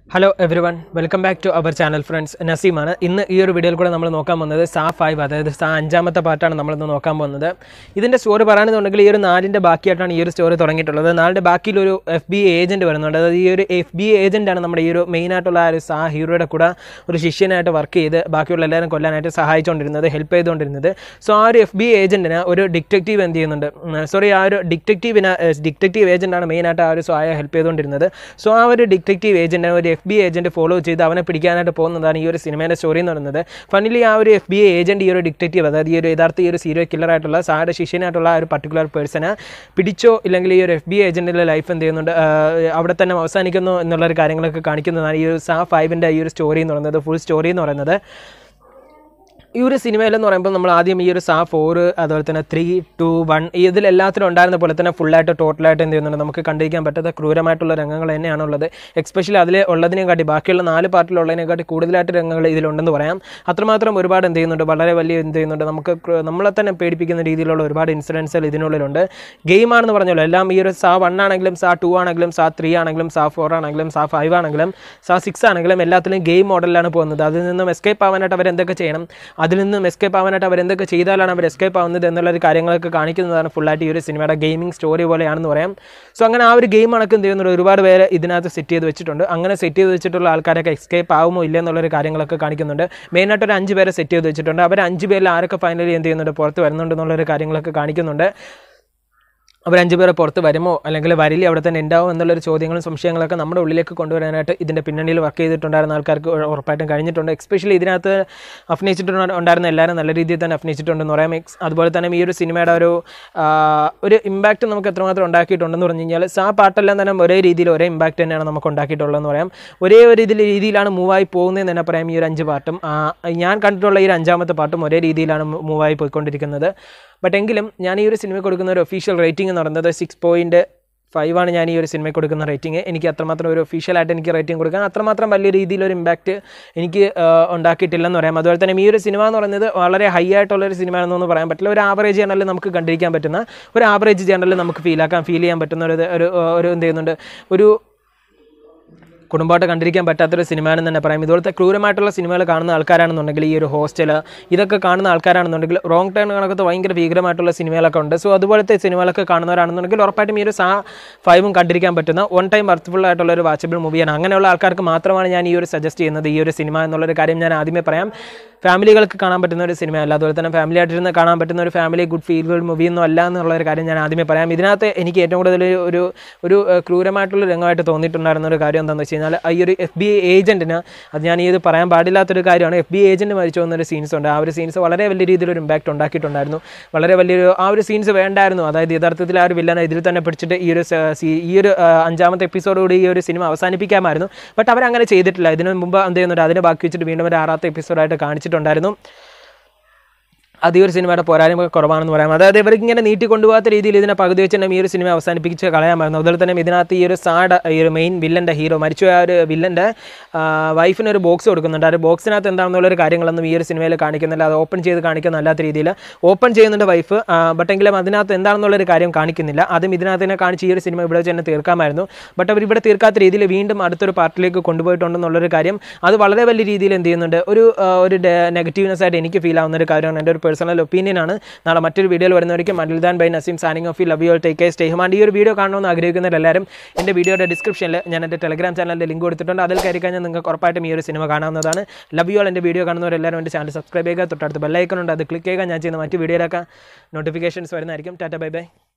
hello everyone welcome back to our channel friends നസീമാണ് ഇന്ന് ഈ ഒരു വീഡിയോയിൽ കൂടെ നമ്മൾ നോക്കാൻ പോകുന്നത് സാ ഫൈവ് അതായത് സാ അഞ്ചാമത്തെ പാർട്ടാണ് നമ്മളിന്ന് നോക്കാൻ പോകുന്നത് ഇതിൻ്റെ സ്റ്റോറി പറയുകയാണെന്നുണ്ടെങ്കിൽ ഈ ഒരു നാലിൻ്റെ ബാക്കിയായിട്ടാണ് ഈ ഒരു സ്റ്റോറി തുടങ്ങിയിട്ടുള്ളത് നാലിൻ്റെ ബാക്കിയിൽ ഒരു എഫ് ബി ഏജൻറ്റ് വരുന്നുണ്ട് അതായത് ഈ ഒരു എഫ് ബി ഏജൻറ്റാണ് നമ്മുടെ ഈ ഒരു മെയിനായിട്ടുള്ള ആ ഒരു സാ ഹീറോയുടെ കൂടെ ഒരു ശിഷ്യനായിട്ട് വർക്ക് ചെയ്ത് ബാക്കിയുള്ള എല്ലാവരും കൊല്ലാനായിട്ട് സഹായിച്ചുകൊണ്ടിരുന്നത് ഹെൽപ്പ് ചെയ്തുകൊണ്ടിരുന്നത് സോ ആ ഒരു എഫ് ബി ഏജൻറ്റിന് ഒരു ഡിറ്റക്റ്റീവ് എന്ത് ചെയ്യുന്നുണ്ട് സോറി ആ ഒരു ഡിറ്റക്റ്റീവിന് ഡിറ്റക്റ്റീവ് ഏജൻറ്റാണ് മെയിനായിട്ട് ആ ഒരു സോയെ ഹെൽപ്പ് ചെയ്തുകൊണ്ടിരുന്നത് സോ ആ ഒരു ഡിറ്റക്റ്റീവ് ഏജൻറ്റിനെ ഒരു എഫ് ബി ഏജൻറ്റ് ഫോളോ ചെയ്ത് അവനെ പിടിക്കാനായിട്ട് പോകുന്നതാണ് ഈ ഒരു സിനിമയുടെ സ്റ്റോറി എന്ന് പറയുന്നത് ഫൈനലി ആ ഒരു എഫ് ബി ഏജൻറ്റ് ഈ ഒരു ഡിറ്റക്റ്റീവ് അതായത് ഈ ഒരു യഥാർത്ഥ ഈ ഒരു സീരിയൽ കില്ലറായിട്ടുള്ള സായുടെ ശിഷ്യനായിട്ടുള്ള ആ ഒരു പർട്ടിക്കുലർ പേഴ്സണെ പിടിച്ചോ ഇല്ലെങ്കിൽ ഈ ഒരു എഫ് ബി ഏജൻറ്റിൻ്റെ ലൈഫ് എന്ത് ചെയ്യുന്നുണ്ട് ആ, അവിടെ തന്നെ അവസാനിക്കുന്നു എന്നുള്ളൊരു കാര്യങ്ങളൊക്കെ കാണിക്കുന്നതാണ് ഈ ഒരു സാ ഫൈവിൻ്റെ ഈ ഒരു സ്റ്റോറി എന്ന് പറയുന്നത് ഫുൾ സ്റ്റോറി എന്ന് പറയുന്നത് ഈ ഒരു സിനിമയിലെന്ന് പറയുമ്പോൾ നമ്മൾ ആദ്യം ഈ ഒരു സാ ഫോർ അതുപോലെ തന്നെ ത്രീ ടു വൺ ഇതിലെല്ലാത്തിലും ഉണ്ടായിരുന്ന പോലെ തന്നെ ഫുള്ളായിട്ട് ടോട്ടലായിട്ട് എന്ത് ചെയ്യുന്നുണ്ട് നമുക്ക് കണ്ടിരിക്കാൻ പറ്റാത്ത ക്രൂരമായിട്ടുള്ള രംഗങ്ങൾ തന്നെയാണുള്ളത് എക്സ്പെഷ്യലി അതിൽ ഉള്ളതിനെക്കാട്ടി ബാക്കിയുള്ള നാല് പാർട്ടിലുള്ളതിനെക്കാട്ടി കൂടുതലായിട്ട് രംഗങ്ങൾ ഇതിലുണ്ടെന്ന് പറയാം അത്രമാത്രം ഒരുപാട് എന്ത് ചെയ്യുന്നുണ്ട് വളരെ വലിയ എന്ത് ചെയ്യുന്നുണ്ട് നമുക്ക് ക്ര- നമ്മളെ തന്നെ പേടിപ്പിക്കുന്ന രീതിയിലുള്ള ഒരുപാട് ഇൻസിഡൻസുകൾ ഇതിനുള്ളിലുണ്ട് ഗെയിമാണെന്ന് പറഞ്ഞല്ലോ എല്ലാം ഈ ഒരു സാ വൺ ആണെങ്കിലും സാ ടു ആണെങ്കിലും സാ ത്രീ ആണെങ്കിലും സാ ഫോർ ആണെങ്കിലും സാ ഫൈവ് ആണെങ്കിലും സാ സിക്സ് ആണെങ്കിലും എല്ലാത്തിലും ഗെയിം മോഡലിലാണ് പോകുന്നത് അതിൽ നിന്നും എസ്കേപ്പ് ആവാനായിട്ട് അവർ എന്തൊക്കെ ചെയ്യണം അതിൽ നിന്നും എസ്കേപ്പ് ആവാനായിട്ട് അവർ എന്തൊക്കെ ചെയ്താലാണ് അവർ എസ്കേപ്പ് ആവുന്നത് എന്നുള്ളൊരു കാര്യങ്ങളൊക്കെ കാണിക്കുന്നതാണ് ഫുള്ളായിട്ട് ഈ ഒരു സിനിമയുടെ ഗെയിമിംഗ് സ്റ്റോറി പോലെയാണെന്ന് പറയാം സോ അങ്ങനെ ആ ഒരു ഗെയിം അടക്കം ചെയ്യുന്നത് ഒരുപാട് പേര് ഇതിനകത്ത് സെറ്റ് ചെയ്ത് വെച്ചിട്ടുണ്ട് അങ്ങനെ സെറ്റ് ചെയ്ത് വെച്ചിട്ടുള്ള ആൾക്കാരൊക്കെ എസ്കേപ്പ് ആവുമോ ഇല്ല എന്നുള്ളൊരു കാര്യങ്ങളൊക്കെ കാണിക്കുന്നുണ്ട് മെയിനായിട്ട് ഒരു അഞ്ച് പേരെ സെറ്റ് ചെയ്ത് വെച്ചിട്ടുണ്ട് അവർ അഞ്ച് പേരിൽ ആരൊക്കെ ഫൈനലി എന്ത് ചെയ്യുന്നുണ്ട് പുറത്ത് വരുന്നുണ്ട് എന്നുള്ളൊരു കാര്യങ്ങളൊക്കെ കാണിക്കുന്നുണ്ട് അവർ അഞ്ച് പേരെ പുറത്ത് വരുമോ അല്ലെങ്കിൽ വരില്ല അവിടെ തന്നെ ഉണ്ടാവും എന്നുള്ളൊരു ചോദ്യങ്ങളും സംശയങ്ങളൊക്കെ നമ്മുടെ ഉള്ളിലേക്ക് കൊണ്ടുവരാനായിട്ട് ഇതിൻ്റെ പിന്നണിയിൽ വർക്ക് ചെയ്തിട്ടുണ്ടായിരുന്ന ആൾക്കാർക്ക് ഉ- ഉറപ്പായിട്ടും കഴിഞ്ഞിട്ടുണ്ട് എക്സ്പെഷ്യലി ഇതിനകത്ത് അഭിനയിച്ചിട്ടുണ്ട് ഉണ്ടായിരുന്ന എല്ലാവരും നല്ല രീതിയിൽ തന്നെ അഭിനയിച്ചിട്ടുണ്ടെന്ന് പറയാം എക്സ് അതുപോലെ തന്നെ ഈ ഒരു സിനിമയുടെ ഒരു ആ, ഒരു ഇമ്പാക്റ്റ് നമുക്ക് എത്രമാത്രം ഉണ്ടാക്കിയിട്ടുണ്ടെന്ന് പറഞ്ഞു കഴിഞ്ഞാൽ സാ പാട്ടെല്ലാം തന്നെ ഒരേ രീതിയിൽ ഒരേ ഇമ്പാക്റ്റ് തന്നെയാണ് നമുക്ക് ഉണ്ടാക്കിയിട്ടുള്ളതെന്ന് പറയാം ഒരേ ഒരു ഇതിൽ രീതിയിലാണ് മൂവായി പോകുന്നതെന്ന് തന്നെ പറയാം ഈ ഒരു അഞ്ച് പാട്ടും ആ, ഞാൻ കണ്ടിട്ടുള്ള ഈ ഒരു അഞ്ചാമത്തെ പാട്ടും ഒരേ രീതിയിലാണ് മൂവായി പോയിക്കൊണ്ടിരിക്കുന്നത് ബട്ട് എങ്കിലും ഞാൻ ഈ ഒരു സിനിമ കൊടുക്കുന്ന ഒരു ഒഫീഷ്യൽ റേറ്റിംഗ് എന്ന് പറയുന്നത് സിക്സ് പോയിൻറ്റ് ഫൈവ് ആണ് ഞാൻ ഈ ഒരു സിനിമയ്ക്ക് കൊടുക്കുന്ന റേറ്റിംഗ് എനിക്ക് അത്രമാത്രം ഒരു ഒഫീഷ്യലായിട്ട് എനിക്ക് റേറ്റിംഗ് കൊടുക്കാൻ അത്രമാത്രം വലിയ രീതിയിലൊരു ഇമ്പാക്റ്റ് എനിക്ക് ആ, ഉണ്ടാക്കിയിട്ടില്ലെന്ന് പറയാം അതുപോലെ തന്നെ ഈ ഒരു സിനിമ എന്ന് പറയുന്നത് വളരെ ഹൈ ആയിട്ടുള്ള ഒരു സിനിമ ആണെന്നൊന്നും പറയാൻ പറ്റില്ല ഒരു ആവറേജ് ജേണലിൽ നമുക്ക് കണ്ടിരിക്കാൻ പറ്റുന്ന ഒരു ആവറേജ് ജേണലിൽ നമുക്ക് ഫീൽ ആക്കാൻ ഫീൽ ചെയ്യാൻ പറ്റുന്ന ഒരു ഒരു ഒരു എന്ത് ചെയ്യുന്നുണ്ട് ഒരു കുടുംബമായിട്ട് കണ്ടിരിക്കാൻ പറ്റാത്തൊരു സിനിമ എന്ന് തന്നെ പറയാം ഇതുപോലത്തെ ക്രൂരമായിട്ടുള്ള സിനിമകൾ കാണുന്ന ആൾക്കാരാണെന്നുണ്ടെങ്കിൽ ഈ ഒരു ഹോസ്റ്റൽ ഇതൊക്കെ കാണുന്ന ആൾക്കാരാണെന്നുണ്ടെങ്കിൽ റോങ് ടേൺ കണക്കത്ത് ഭയങ്കര ഭീകരമായിട്ടുള്ള സിനിമകളൊക്കെ ഉണ്ട് സോ അതുപോലത്തെ സിനിമകളൊക്കെ കാണുന്നവരാണെന്നുണ്ടെങ്കിൽ ഉറപ്പായിട്ടും ഈ ഒരു സാ ഫൈവും കണ്ടിരിക്കാൻ പറ്റുന്ന വൺ ടൈം വർത്തഫുൾ ആയിട്ടുള്ള ഒരു വാച്ചബിൾ മൂവിയാണ് അങ്ങനെയുള്ള ആൾക്കാർക്ക് മാത്രമാണ് ഞാൻ ഈ ഒരു സജസ്റ്റ് ചെയ്യുന്നത് ഈ ഒരു സിനിമ എന്നുള്ളൊരു കാര്യം ഞാൻ ആദ്യമേ പറയാം ഫാമിലികൾക്ക് കാണാൻ പറ്റുന്ന ഒരു സിനിമയല്ല അതുപോലെ തന്നെ ഫാമിലി ആയിട്ടിരുന്ന് കാണാൻ പറ്റുന്ന ഒരു family good feel good movie ഒന്നും അല്ല എന്നുള്ള ഒരു കാര്യം ഞാൻ ആദ്യമേ പറയാം ഇതിനകത്ത് എനിക്ക് ഏറ്റവും കൂടുതൽ ഒരു ഒരു ഏഹ്, ക്രൂരമായിട്ടുള്ള രംഗമായിട്ട് തോന്നിയിട്ടുണ്ടായിരുന്ന ഒരു കാര്യം എന്താണെന്ന് വെച്ച് കഴിഞ്ഞാൽ ഈ ഒരു എഫ് ബി ഏജൻറ്റിന് അത് ഞാൻ ഈ ഇത് പറയാൻ പാടില്ലാത്തൊരു കാര്യമാണ് എഫ് ബി ഏജൻറ്റ് മരിച്ചു പോകുന്ന ഒരു സീൻസ് ഉണ്ട് ആ ഒരു സീൻസ് വളരെ വലിയ രീതിയിലൊരു ഇമ്പാക്റ്റ് ഉണ്ടാക്കിയിട്ടുണ്ടായിരുന്നു വളരെ വലിയൊരു ആ ഒരു സീൻസ് വേണ്ടായിരുന്നു അതായത് യഥാർത്ഥത്തിൽ ആ ഒരു വില്ലനെ ഇതിൽ തന്നെ പിടിച്ചിട്ട് ഈ ഒരു സ- സീ- ഈ ഒരു ആ, അഞ്ചാമത്തെ എപ്പിസോഡോട് ഈ ഒരു സിനിമ അവസാനിപ്പിക്കാമായിരുന്നു ബട്ട് അവരങ്ങനെ ചെയ്തിട്ടില്ല ഇതിനു മുമ്പ് എന്ത് ചെയ്യുന്നുണ്ട് അതിനെ ബാക്കി വെച്ചിട്ട് വീണ്ടും ഒരു ആറാമത്തെ എപ്പിസോഡായിട്ട് കാണിച്ചിട്ടുണ്ടായിരുന്നു അത് ഈ ഒരു സിനിമയുടെ പോരായ്മ കുറവാണെന്ന് പറയാം അതായത് ഇവരിങ്ങനെ നീട്ടി കൊണ്ടുപോകാത്ത രീതിയിൽ ഇതിനെ പകുതി വെച്ച് തന്നെ ഈ ഒരു സിനിമ അവസാനിപ്പിച്ച് കളയാമായിരുന്നു അതുപോലെ തന്നെ ഇതിനകത്ത് ഈ ഒരു സാഡ് ഈ ഒരു മെയിൻ വില്ലൻ്റെ ഹീറോ മരിച്ചുപോയ ആ ഒരു വില്ലൻ്റെ വൈഫിന് ഒരു ബോക്സ് കൊടുക്കുന്നുണ്ട് ആ ഒരു ബോക്സിനകത്ത് എന്താണെന്നുള്ള ഒരു കാര്യങ്ങളൊന്നും ഈ ഒരു സിനിമയിൽ കാണിക്കുന്നില്ല അത് ഓപ്പൺ ചെയ്ത് കാണിക്കുന്ന അല്ലാത്ത രീതിയിൽ ഓപ്പൺ ചെയ്യുന്നുണ്ട് വൈഫ് ബട്ട് എങ്കിലും അതിനകത്ത് എന്താണെന്നുള്ളൊരു കാര്യം കാണിക്കുന്നില്ല അതും ഇതിനകത്ത് തന്നെ കാണിച്ച് ഈ ഒരു സിനിമ ഇവിടെ വെച്ച് തന്നെ തീർക്കാമായിരുന്നു ബട്ട് അവർ ഇവിടെ തീർക്കാത്ത രീതിയിൽ വീണ്ടും അടുത്തൊരു പാർട്ടിലേക്ക് കൊണ്ടുപോയിട്ടുണ്ടെന്നുള്ളൊരു കാര്യം അത് വളരെ വലിയ രീതിയിൽ എന്ത് ചെയ്യുന്നുണ്ട് ഒരു ആ, ഒരു നെഗറ്റീവ്നെസ് ആയിട്ട് എനിക്ക് ഫീൽ ആവുന്ന ഒരു കാര്യമാണ് എൻ്റെ ഒരു പേഴ്സണൽ ഒപ്പീനിയൻ ആണ് നാളെ മറ്റൊരു വീഡിയോയിൽ വരുന്നവരിക്കും മനിൽദാൻ bye Naseem signing off love you take കെ സ്റ്റേ ഹുമാൻഡ് ഈ ഒരു വീഡിയോ കാണണമെന്ന് ആഗ്രഹിക്കുന്നവരെല്ലാവരും എൻ്റെ വീഡിയോയുടെ ഡിസ്ക്രിപ്ഷനിൽ ഞാൻ എൻ്റെ ടെലഗ്രാം ചാനലിൻ്റെ ലിങ്ക് കൊടുത്തിട്ടുണ്ട് അതിൽ കയറി കഴിഞ്ഞാൽ നിങ്ങൾക്ക് ഉറപ്പായിട്ടും ഈ ഒരു സിനിമ കാണാവുന്നതാണ് ലവ് യു ആൾ എൻ്റെ വീഡിയോ കാണുന്നവരെല്ലാവരും എൻ്റെ ചാനൽ സബ്സ്ക്രൈബ് ചെയ്യുക തൊട്ടടുത്ത് ബെല്ലൈക്കൺ ഉണ്ട് അത് ക്ലിക്ക് ചെയ്യുക ഞാൻ ചെയ്യുന്ന മറ്റ് വീഡിയോയിലൊക്കെ നോട്ടിഫിക്കേഷൻസ് വരുന്നതായിരിക്കും ടാറ്റ ബൈ ബൈ